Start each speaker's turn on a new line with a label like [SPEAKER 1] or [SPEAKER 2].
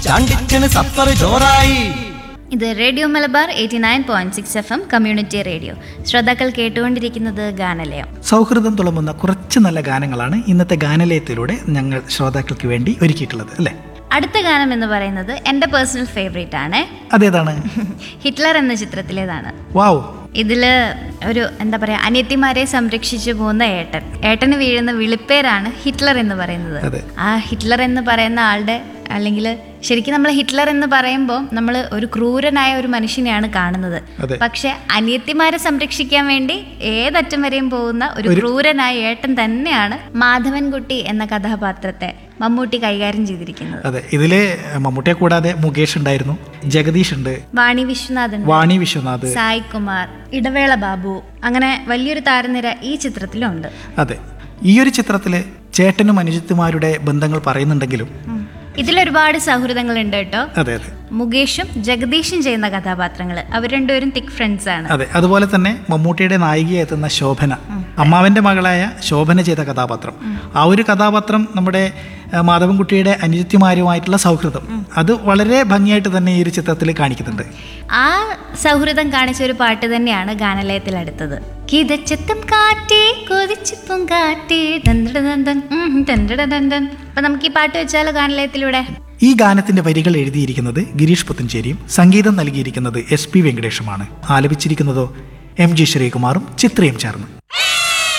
[SPEAKER 1] ചാണ്ടിച്ചന് സഫർ ജോറായി
[SPEAKER 2] ഇത് radio Malabar eighty nine point six F M community radio ശ്രോതാക്കൾ കേട്ടുകൊണ്ടിരിക്കുന്നത് ഗാനലയം
[SPEAKER 3] സൗഹൃദം തുളമ്പുന്ന കുറച്ച് നല്ല ഗാനങ്ങളാണ് ഇന്നത്തെ ഗാനലയത്തിലൂടെ ഞങ്ങൾ ശ്രോതാക്കൾക്ക് വേണ്ടി ഒരുക്കിയിട്ടുള്ളത് അല്ലേ
[SPEAKER 2] അടുത്ത ഗാനം എന്ന് പറയുന്നത് എൻ്റെ പേഴ്സണൽ ഫേവറേറ്റ് ആണ്
[SPEAKER 3] അതേതാണ്
[SPEAKER 2] ഹിറ്റ്ലർ എന്ന ചിത്രത്തിലേതാണ്
[SPEAKER 3] വാവ്
[SPEAKER 2] ഇതില് ഒരു എന്താ പറയാ അനിയത്തിമാരെ സംരക്ഷിച്ചു പോകുന്ന ഏട്ടൻ ഏട്ടന് വീഴുന്ന വിളിപ്പേരാണ് ഹിറ്റ്ലർ എന്ന് പറയുന്നത്
[SPEAKER 3] അതെ.
[SPEAKER 2] ആ ഹിറ്റ്ലർ എന്ന് പറയുന്ന ആളുടെ അല്ലെങ്കിൽ ശരിക്കും നമ്മൾ ഹിറ്റ്ലർ എന്ന് പറയുമ്പോൾ നമ്മൾ ഒരു ക്രൂരനായ ഒരു മനുഷ്യനെയാണ് കാണുന്നത്
[SPEAKER 3] അതെ.
[SPEAKER 2] പക്ഷെ അനിയത്തിമാരെ സംരക്ഷിക്കാൻ വേണ്ടി ഏതറ്റം വരെയും പോകുന്ന ഒരു ക്രൂരനായ ഏട്ടൻ തന്നെയാണ് മാധവൻകുട്ടി എന്ന കഥാപാത്രത്തെ മമ്മൂട്ടി കൈകാര്യം ചെയ്തിരിക്കുന്നത്
[SPEAKER 3] അതെ ഇതില് മമ്മൂട്ടിയെ കൂടാതെ മുകേഷ് ഉണ്ടായിരുന്നു ജഗദീഷ് ഉണ്ട്
[SPEAKER 2] വാണി വിശ്വനാഥൻ
[SPEAKER 3] വാണി വിശ്വനാഥ്
[SPEAKER 2] സായ് കുമാർ ഇടവേള ബാബു അങ്ങനെ വലിയൊരു താരനിര ഈ ചിത്രത്തിലുണ്ട്
[SPEAKER 3] അതെ ഈ ഒരു ചിത്രത്തില് ചേട്ടനും അനുജിത്തുമാരുടെ ബന്ധങ്ങൾ പറയുന്നുണ്ടെങ്കിലും
[SPEAKER 2] ഇതിലൊരുപാട് സൗഹൃദങ്ങളുണ്ട് കേട്ടോ
[SPEAKER 3] അതെ അതെ
[SPEAKER 2] മുകേഷും ജഗദീഷും ചെയ്യുന്ന കഥാപാത്രങ്ങൾ അവർ രണ്ടുപേരും തിക് ഫ്രണ്ട്സ് ആണ്
[SPEAKER 3] അതെ അതുപോലെ തന്നെ മമ്മൂട്ടിയുടെ നായികയെ എത്തുന്ന ശോഭന അമ്മാവന്റെ മകളായ ശോഭന ചെയ്ത കഥാപാത്രം ആ ഒരു കഥാപാത്രം നമ്മുടെ ആ, മാധവൻകുട്ടിയുടെ അനുജിത്യമാരുമായിട്ടുള്ള സൗഹൃദം അത് വളരെ ഭംഗിയായിട്ട് തന്നെ ഈ ഒരു ചിത്രത്തിൽ കാണിക്കുന്നുണ്ട്
[SPEAKER 2] ആ സൗഹൃദം കാണിച്ച ഒരു പാട്ട് തന്നെയാണ് ഗാനലയത്തിൽ അടുത്തത് കിതച്ചെത്തും കാറ്റേ കൊതിച്ചിപ്പും കാറ്റേ ദന്തടദന്തൻ, ഉം, ദന്തടദന്തൻ. അപ്പൊ നമുക്ക് ഈ പാട്ട് വെച്ചാലോ ഗാനലയത്തിലൂടെ
[SPEAKER 3] ഈ ഗാനത്തിന്റെ വരികൾ എഴുതിയിരിക്കുന്നത് ഗിരീഷ് പുത്തഞ്ചേരിയും സംഗീതം നൽകിയിരിക്കുന്നത് എസ് പി വെങ്കടേഷുമാണ് ആലപിച്ചിരിക്കുന്നതോ എം ജി ശ്രീകുമാറും ചിത്രയും ചേർന്ന്